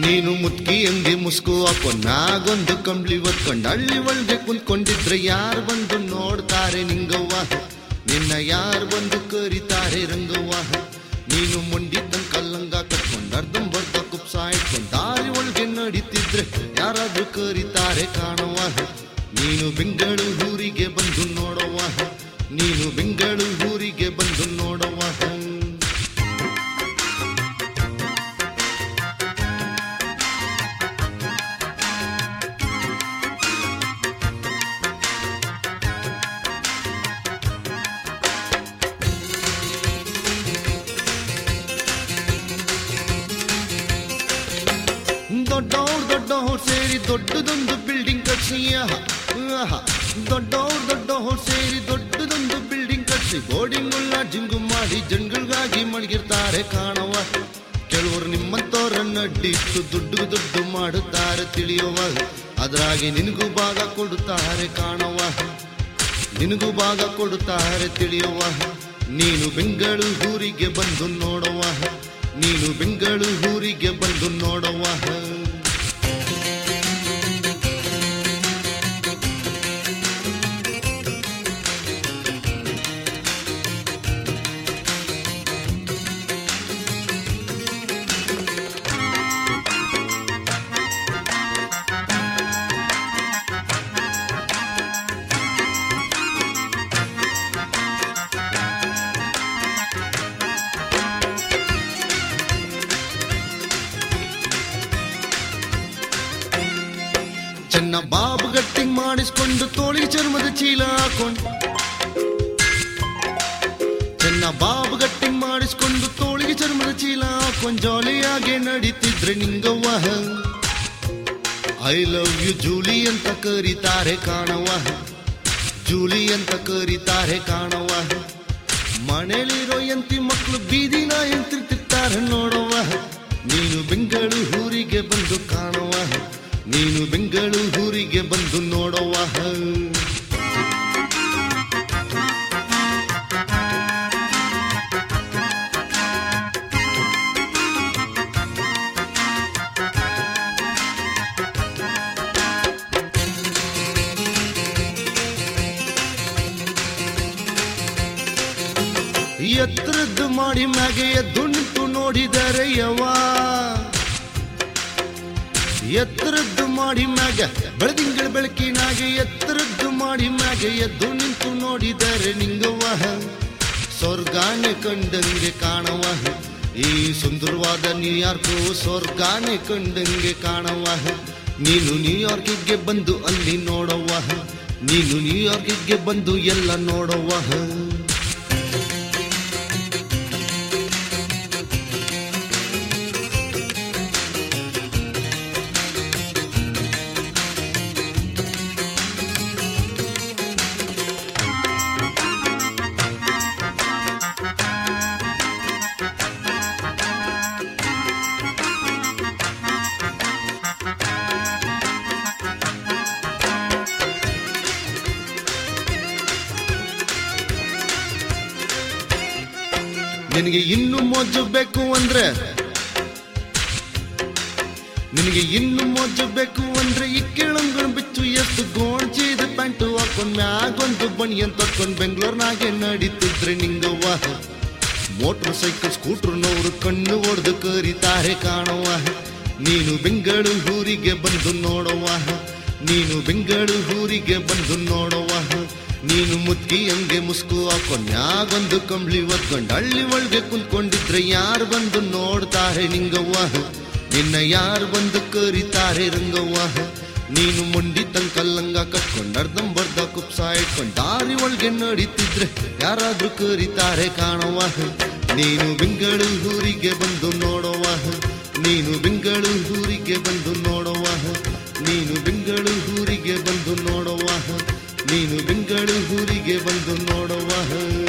ನೀನು ಮುತ್ಕಿ ಹಂಗೆ ಮುಸ್ಕು ಹಾಕೊಂಡ್ ನಾಗೊಂದು ಕಂಬ್ಳಿ ಒತ್ಕೊಂಡ್ ಹಳ್ಳಿ ಒಳಗೆ ಕುಂತ್ಕೊಂಡಿದ್ರೆ ಯಾರು ಬಂದು ನೋಡ್ತಾರೆ ನಿಂಗವ್ವ ನಿನ್ನ ಯಾರು ಬಂದು ಕರೀತಾರೆ ರಂಗವ್ವ ನೀನು ಮುಂಡಿದ್ದಂಗ್ ಕಲ್ಲಂಗ ಕಟ್ಕೊಂಡ್ ಅರ್ಧಂಬರ್ಧ ಕುಪ್ಸ ಇಟ್ಕೊಂಡ್ ದಾರಿ ಒಳಗೆ ನಡೀತಿದ್ರೆ ಯಾರಾದ್ರೂ ಕರೀತಾರೆ ಕಾಣವ್ವ ನೀನು ಬೆಂಗಳೂರಿಗೆ ಬಂದು ನೋಡವ್ವ ನೀನು ಬೆಂಗಳೂರಿಗೆ ಬಂದು ನೋಡವ್ವ ದೊಡ್ಡವ್ರು ದೊಡ್ಡವ್ರು ಸೇರಿ ದೊಡ್ಡದೊಂದು ಬಿಲ್ಡಿಂಗ್ ಕಟ್ಸಿ ಆಹಾ, ಆಹಾ. ದೊಡ್ಡವ್ರು ದೊಡ್ಡವ್ರು ಸೇರಿ ದೊಡ್ಡದೊಂದು ಬಿಲ್ಡಿಂಗ್ ಕಟ್ಸಿ ಬೋರ್ಡಿಂಗ್ ಜಿಂಗು ಮಾಡಿ ಜನಗಳಿಗಾಗಿ ಮಡಗಿರ್ತಾರೆ ಕಾಣವ ಕೆಲವರು ನಿಮ್ಮಂತವ್ರನ್ನ ಅಡ್ಡಿಟ್ಟು ದುಡ್ಡು ದುಡ್ಡು ಮಾಡುತ್ತಾರೆ ತಿಳಿಯುವ ಅದ್ರಾಗಿ ನಿನಗೂ ಭಾಗ ಕೊಡುತ್ತಾರೆ ಕಾಣವ ನಿನಗೂ ಭಾಗ ಕೊಡುತ್ತಾರೆ ತಿಳಿಯುವ ನೀನು ಬೆಂಗಳೂರಿಗೆ ಬಂದು ನೋಡುವ ನೀನು ಬೆಂಗಳೂರಿಗೆ ಬಂದು ನೋಡುವ ಚೆನ್ನ ಬಾಬು ಗಟ್ಟಿಂಗ್ ಮಾಡಿಸ್ಕೊಂಡು ತೋಳಿಗೆ ಚರ್ಮದ ಚೀಲ ಹಾಕೊಂಡು ಚೆನ್ನ ಬಾಬು ಗಟ್ಟಿಂಗ್ ಮಾಡಿಸ್ಕೊಂಡು ತೋಳಿಗೆ ಚರ್ಮದ ಚೀಲ ಹಾಕೊಂಡು ಜಾಲಿಯಾಗೆ ನಡೀತಿದ್ರೆ Ningavva I love you Julie ಅಂತ ಕರೀತಾರೆ ಕಾಣವ್ವ ಜೂಲಿ ಅಂತ ಕರೀತಾರೆ ಕಾಣವ್ವ ಮನೇಲಿರೋ ಎಂತಿ ಮಕ್ಕಳು ಬೀದಿನ ಎಂತಿರ್ತಿರ್ತಾರೆ ನೋಡವ್ವ ನೀನು ಬೆಂಗಳೂರಿಗೆ ಬಂದು ಕಾಣವ್ವ ನೀನು ಬೆಂಗಳೂರಿಗೆ ಬಂದು ನೋಡವ್ವ ಎತ್ತರದ್ದು ಮಾಡಿ ಮ್ಯಾಗೆ ಎದ್ದು ನಿಂತು ನೋಡಿದರೆ ಯವ್ವ ಎತ್ತರದ್ದು ಮಾಡಿ ಮ್ಯಾಗ ಬೆಳದಿಂಗಳ ಬೆಳಕಿನಾಗೆ ಎತ್ತರದ್ದು ಮಾಡಿ ಮ್ಯಾಗೆ ಎದ್ದು ನಿಂತು ನೋಡಿದರೆ ನಿಂಗವ್ವ ಸ್ವರ್ಗಾನೆ ಕಂಡಂಗೆ ಕಾಣವ ಈ ಸುಂದರವಾದ ನ್ಯೂಯಾರ್ಕು ಸ್ವರ್ಗಾನೆ ಕಂಡಂಗೆ ಕಾಣವ ನೀನು ನ್ಯೂಯಾರ್ಕಿಗೆ ಬಂದು ಅಲ್ಲಿ ನೋಡವ್ವ ನೀನು ನ್ಯೂಯಾರ್ಕಿಗೆ ಬಂದು ಎಲ್ಲ ನೋಡವ್ವ ನಿನಗೆ ಇನ್ನು ಮೊಜ್ಜು ಬೇಕು ಅಂದ್ರೆ ನಿನಗೆ ಇನ್ನು ಮೊಜ್ಜು ಬೇಕು ಅಂದ್ರೆ ಈ ಕೆಳಂಗಣ ಬಿಚ್ಚು ಎಷ್ಟು ಗೋಣ್ಚಿದ ಪ್ಯಾಂಟು ಹಾಕೊಂಡ್ ಮ್ಯಾಗೊಂದು ಬಣಿ ಅಂತ ತಕ್ಕೊಂಡ್ ಬೆಂಗಳೂರ್ನಾಗೆ ನಡೀತಿದ್ರೆ ನಿಂಗವ್ವ ಮೋಟರ್ ಸೈಕಲ್ ಸ್ಕೂಟರ್ನವರು ಕಣ್ಣು ಹೊಡೆದು ಕರೀತಾರೆ ಕಾಣವ್ವ ನೀನು ಬೆಂಗಳೂರಿಗೆ ಬಂದು ನೋಡವ್ವ ನೀನು ಬೆಂಗಳೂರಿಗೆ ಬಂದು ನೋಡವ್ವ ನೀನು ಮುತ್ಕಿ ಹಂಗೆ ಮುಸ್ಕು ಹಾಕೊಂಡ್ ಯಾಗೊಂದು ಕಂಬ್ಳಿ ಒತ್ಕೊಂಡ್ ಹಳ್ಳಿ ಒಳಗೆ ಕುಂತ್ಕೊಂಡಿದ್ರೆ ಯಾರು ಬಂದು ನೋಡ್ತಾರೆ ನಿಂಗವ್ವ ನಿನ್ನ ಯಾರು ಬಂದು ಕರೀತಾರೆ ರಂಗವ್ವ ನೀನು ಮುಂಡಿ ತನ್ ಕಲ್ಲಂಗ ಕಟ್ಕೊಂಡ್ ಅರ್ಧಂಬರ್ಧ ಕುಪ್ಸ ಇಟ್ಕೊಂಡ್ ದಾರಿ ಒಳಗೆ ನಡೀತಿದ್ರೆ ಯಾರಾದ್ರೂ ಕರೀತಾರೆ ಕಾಣವ್ವ ನೀನು ಬೆಂಗಳೂರಿಗೆ ಬಂದು ನೋಡವ್ವ ನೀನು ಬೆಂಗಳೂರಿಗೆ ಬಂದು ನೋಡವ್ವ ನೀನು ಬೆಂಗಳೂರಿಗೆ ಬಂದು ನೋಡವ್ವ ನೀನು ಬೆಂಗಳೂರಿಗೆ ಬಂದು ನೋಡವ್ವ